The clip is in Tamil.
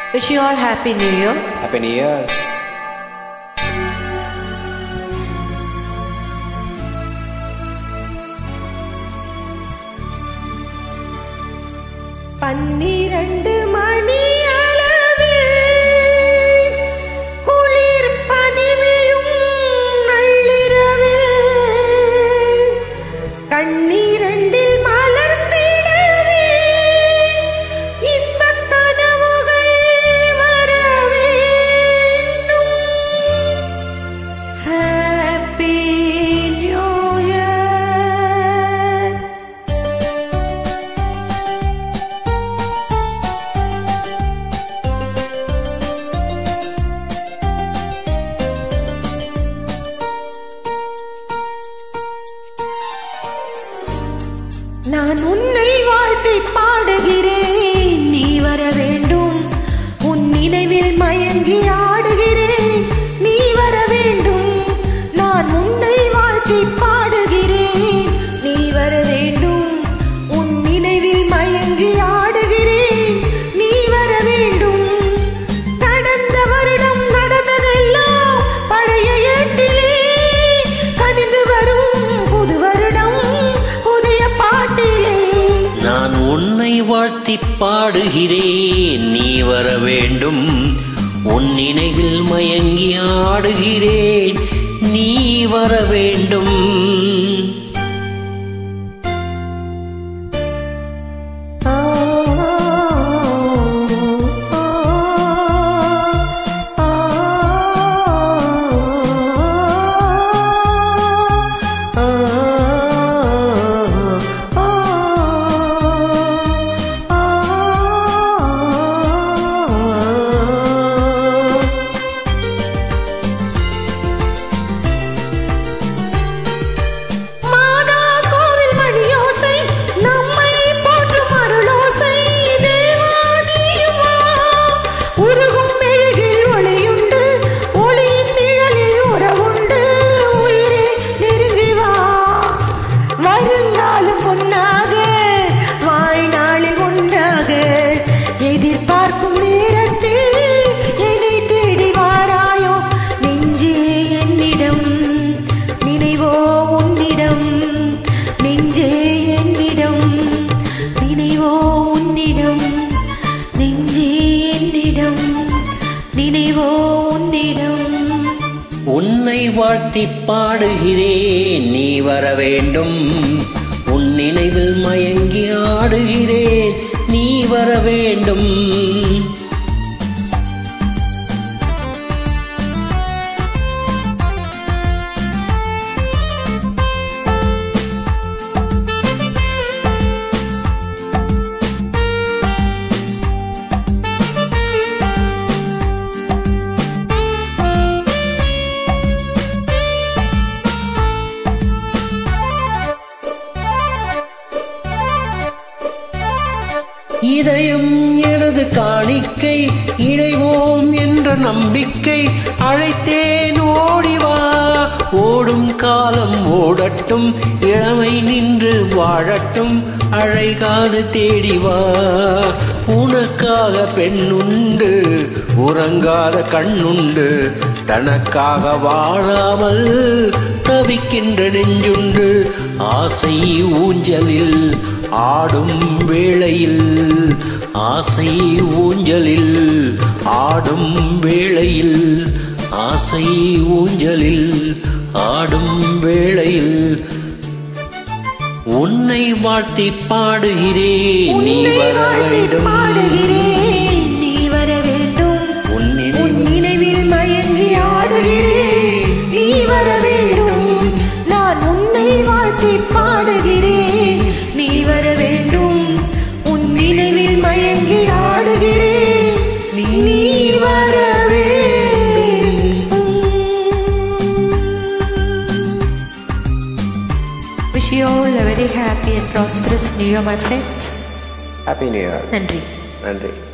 Wish you all Happy New Year. Happy New Year. பன்னிரண்டு மணி அளவில் குளிர் பனிவிழும் நள்ளிரவில் கண்ணீரண்டில் மலர்ந்திடவே இன்பக் கனவுகள் வர வேண்டும் ஹாப்பி நியூ இயர் நான் உன்னை வாழ்த்தி பாடுகிறேன் நீ வர வேண்டும் உன் நினைவில் மயங்கி ஆடுகிறேன் நீ வர வேண்டும் நான் உன்னை வாழ்த்தி பாடுகிறேன் நீ வர வேண்டும் உன் நினைவில் மயங்கி ஆடுகிறேன் நீ வர வேண்டும் கடந்த வருடம் நடந்ததெல்லாம் பழைய ஏட்டிலே கனிந்து வரும் புது வருடம் புதிய பாட்டிலே நான் உன்னை வாழ்த்தி பாடுகிறேன் நீ வர வேண்டும் உன் நினைவில் மயங்கி ஆடுகிறேன் நீ வர வேண்டும் ஆ, ஆ, ஆ, ஆ மாதா கோவில் மணியோசை நம்மை போற்றும் அருளோசை தேவாதியும் வா. உருகும் மெழுகில் ஒளியுண்டு ஒளியின் நிழலில் உறவுண்டு உயிரே நெருங்கி வா வருங்காலம் பொன்னாக வாழ்நாளில் ஒன்றாக எதிர்பார்க்கும் நேரத்தில் என்னை தேடி வாராயோ நெஞ்சே என்னிடம் நினைவோ உன்னிடம் நெஞ்சே என்னிடம் நினைவோ உன்னிடம் நெஞ்சே என்னிடம் நினைவோ உன்னிடம் உன்னை வாழ்த்தி பாடுகிறேன் நீ வர வேண்டும் உன் நினைவில் மயங்கி ஆடுகிறேன் நீ வர வேண்டும் இதயம் எனது காணிக்கை இணைவோம் என்ற நம்பிக்கை அழைத்தேன் ஓடிவா ஓடும் காலம் ஓடட்டும் இளமை நின்று வாழட்டும் அழைகாது தேடிவா உனக்காக பெண்ணுண்டு உறங்காத கண்ணுண்டு தனக்காக வாழாமல் தவிக்கின்ற நெஞ்சுண்டு ஆசை ஊஞ்சலில் ஆடும் வேளையில் ஆசை ஊஞ்சலில் ஆடும் வேளையில் ஆசை ஊஞ்சலில் ஆடும் வேளையில் உன்னை வாழ்த்தி பாடுகிறேன் நீ உன்னை வர வாழ்த்தி வேண்டும் பாடுகிறேன் நீ வர வேண்டும் உன் உன் நினைவில் நினைவில் மயங்கி ஆடுகிறேன் நீ வர வேண்டும் நான் உன்னை வாழ்த்தி பாடுகிறேன் நீ வர வேண்டும் உன் நினைவில் மயங்கி ஆடுகிறேன் நீ வர வேண்டும் Wish you all a very happy and prosperous New Year, my friends. Happy New Year. நன்றி நன்றி